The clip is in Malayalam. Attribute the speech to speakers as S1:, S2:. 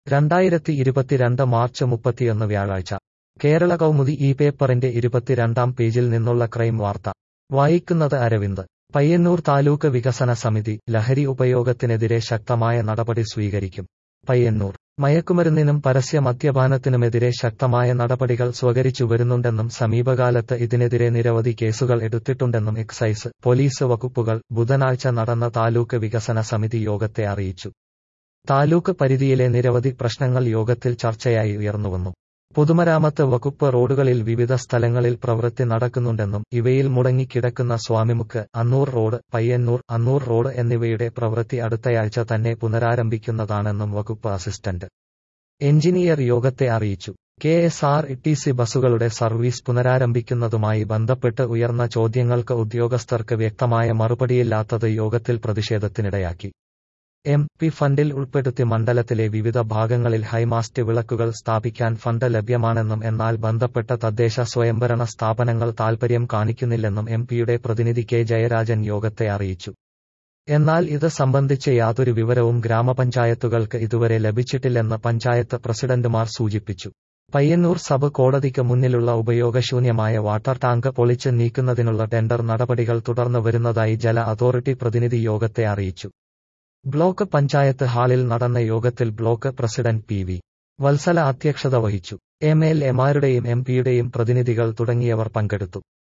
S1: രണ്ടായിരത്തി ഇരുപത്തിരണ്ട് മാർച്ച് മുപ്പത്തിയൊന്ന് വ്യാഴാഴ്ച കേരള കൗമുദി ഈ പേപ്പറിന്റെ ഇരുപത്തിരണ്ടാം പേജിൽ നിന്നുള്ള ക്രൈം വാർത്ത വായിക്കുന്നത് അരവിന്ദ് പയ്യന്നൂർ താലൂക്ക് വികസന സമിതി ലഹരി ഉപയോഗത്തിനെതിരെ ശക്തമായ നടപടി സ്വീകരിക്കും പയ്യന്നൂർ മയക്കുമരുന്നിനും പരസ്യ മദ്യപാനത്തിനുമെതിരെ ശക്തമായ നടപടികൾ സ്വകരിച്ചു വരുന്നുണ്ടെന്നും സമീപകാലത്ത് ഇതിനെതിരെ നിരവധി കേസുകൾ എടുത്തിട്ടുണ്ടെന്നും എക്സൈസ് പോലീസ് വകുപ്പുകൾ ബുധനാഴ്ച നടന്ന താലൂക്ക് വികസന സമിതി യോഗത്തെ അറിയിച്ചു താലൂക്ക് പരിധിയിലെ നിരവധി പ്രശ്നങ്ങൾ യോഗത്തിൽ ചർച്ചയായി ഉയർന്നുവന്നു പൊതുമരാമത്ത് വകുപ്പ് റോഡുകളിൽ വിവിധ സ്ഥലങ്ങളിൽ പ്രവൃത്തി നടക്കുന്നുണ്ടെന്നും ഇവയിൽ മുടങ്ങിക്കിടക്കുന്ന സ്വാമിമുക്ക് അന്നൂർ റോഡ് പയ്യന്നൂർ അന്നൂർ റോഡ് എന്നിവയുടെ പ്രവൃത്തി അടുത്തയാഴ്ച തന്നെ പുനരാരംഭിക്കുന്നതാണെന്നും വകുപ്പ് അസിസ്റ്റന്റ് എഞ്ചിനീയർ യോഗത്തെ അറിയിച്ചു K S R T C ബസുകളുടെ സർവീസ് പുനരാരംഭിക്കുന്നതുമായി ബന്ധപ്പെട്ട് ഉയർന്ന ചോദ്യങ്ങൾക്ക് ഉദ്യോഗസ്ഥർക്ക് വ്യക്തമായ മറുപടിയില്ലാത്തത് യോഗത്തിൽ പ്രതിഷേധത്തിനിടയാക്കി എം പി ഫണ്ടിൽ ഉൾപ്പെടുത്തി മണ്ഡലത്തിലെ വിവിധ ഭാഗങ്ങളിൽ ഹൈമാസ്റ്റ് വിളക്കുകൾ സ്ഥാപിക്കാൻ ഫണ്ട് ലഭ്യമാണെന്നും എന്നാൽ ബന്ധപ്പെട്ട തദ്ദേശ സ്വയംഭരണ സ്ഥാപനങ്ങൾ താൽപര്യം കാണിക്കുന്നില്ലെന്നും എം പിയുടെ പ്രതിനിധി കെ ജയരാജൻ യോഗത്തെ അറിയിച്ചു എന്നാൽ ഇത് സംബന്ധിച്ച് യാതൊരു വിവരവും ഗ്രാമപഞ്ചായത്തുകൾക്ക് ഇതുവരെ ലഭിച്ചിട്ടില്ലെന്ന് പഞ്ചായത്ത് പ്രസിഡന്റുമാർ സൂചിപ്പിച്ചു പയ്യന്നൂർ സബ് കോടതിക്ക് മുന്നിലുള്ള ഉപയോഗശൂന്യമായ വാട്ടർ ടാങ്ക് പൊളിച്ച് നീക്കുന്നതിനുള്ള ടെൻഡർ നടപടികൾ തുടർന്നു വരുന്നതായി ജല അതോറിറ്റി പ്രതിനിധി യോഗത്തെ അറിയിച്ചു ബ്ലോക്ക് പഞ്ചായത്ത് ഹാളിൽ നടന്ന യോഗത്തിൽ block president P V Vatsala അധ്യക്ഷത വഹിച്ചു എം എൽ എമാരുടെയും എം പിയുടെയും പ്രതിനിധികൾ തുടങ്ങിയവർ പങ്കെടുത്തു